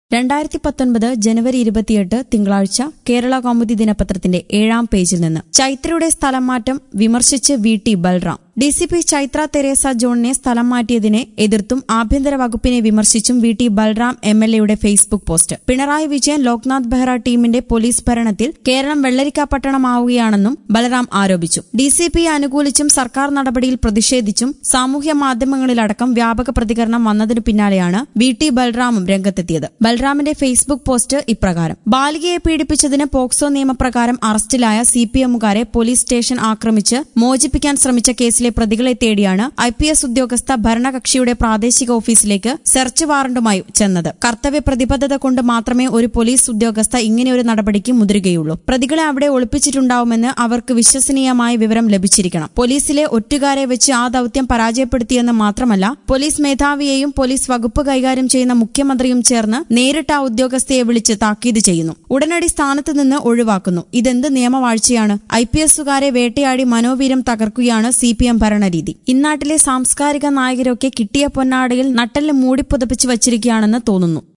രണ്ടായിരത്തി പത്തൊൻപത് ജനുവരി ഇരുപത്തിയെട്ട് തിങ്കളാഴ്ച കേരള കൗമുദി ദിനപത്രത്തിന്റെ ഏഴാം പേജിൽ നിന്ന് ചൈത്രയുടെ സ്ഥലം മാറ്റം വിമർശിച്ച് V T Balram D C P Chaithra Theresa ജോണിനെ സ്ഥലം മാറ്റിയതിനെ എതിർത്തും ആഭ്യന്തര വകുപ്പിനെ വിമർശിച്ചും V T Balram M L എയുടെ ഫേസ്ബുക്ക് പോസ്റ്റ് പിണറായി വിജയൻ ലോക്നാഥ് ബെഹ്റ ടീമിന്റെ പോലീസ് ഭരണത്തിൽ കേരളം വെള്ളരിക്കാപട്ടണമാവുകയാണെന്നും ബലറാം ആരോപിച്ചു ഡി സി പിയെ അനുകൂലിച്ചും സർക്കാർ നടപടിയിൽ പ്രതിഷേധിച്ചും സാമൂഹ്യ മാധ്യമങ്ങളിലടക്കം വ്യാപക പ്രതികരണം വന്നതിനു പിന്നാലെയാണ് വി ടി ബൽറാമും രംഗത്തെത്തിയത് ബൽറാമിന്റെ ഫേസ്ബുക്ക് പോസ്റ്റ് ഇപ്രകാരം ബാലികയെ പീഡിപ്പിച്ചതിന് പോക്സോ നിയമപ്രകാരം അറസ്റ്റിലായ സി പി എമ്മുകാരെ പോലീസ് സ്റ്റേഷൻ ആക്രമിച്ച് മോചിപ്പിക്കാൻ ശ്രമിച്ച കേസിലെ പ്രതികളെ തേടിയാണ് ഐ പി എസ് ഉദ്യോഗസ്ഥ ഭരണകക്ഷിയുടെ പ്രാദേശിക ഓഫീസിലേക്ക് സെർച്ച് വാറണ്ടുമായി ചെന്നത് കർത്തവ്യ പ്രതിബദ്ധത കൊണ്ട് മാത്രമേ ഒരു പോലീസ് ഉദ്യോഗസ്ഥ ഇങ്ങനെയൊരു നടപടിക്ക് മുതിരുകയുള്ളൂ പ്രതികളെ അവിടെ ഒളിപ്പിച്ചിട്ടുണ്ടാവുമെന്ന് അവർക്ക് വിശ്വസനീയമായ വിവരം ലഭിച്ചിരിക്കണം പോലീസിലെ ഒറ്റുകാരെ വെച്ച് ആ ദൌത്യം പരാജയപ്പെടുത്തിയെന്ന് മാത്രമല്ല പോലീസ് മേധാവിയെയും പോലീസ് വകുപ്പ് കൈകാര്യം ചെയ്യുന്ന മുഖ്യമന്ത്രിയും ചേർന്ന് നേരിട്ട് ആ ഉദ്യോഗസ്ഥയെ വിളിച്ച് താക്കീത് ചെയ്യുന്നു ഉടനടി സ്ഥാനത്ത് നിന്ന് ഒഴിവാക്കുന്നു ഇതെന്ത് നിയമവാഴ്ചയാണ് ഐ പി എസുകാരെ വേട്ടയാടി മനോവീര്യം തകർക്കുകയാണ് സി പി എം ഭരണരീതി ഇന്നാട്ടിലെ സാംസ്കാരിക നായകരൊക്കെ കിട്ടിയ പൊന്നാടയിൽ നട്ടെല്ല് മൂടിപ്പുതപ്പിച്ച് വച്ചിരിക്കുകയാണെന്ന് തോന്നുന്നു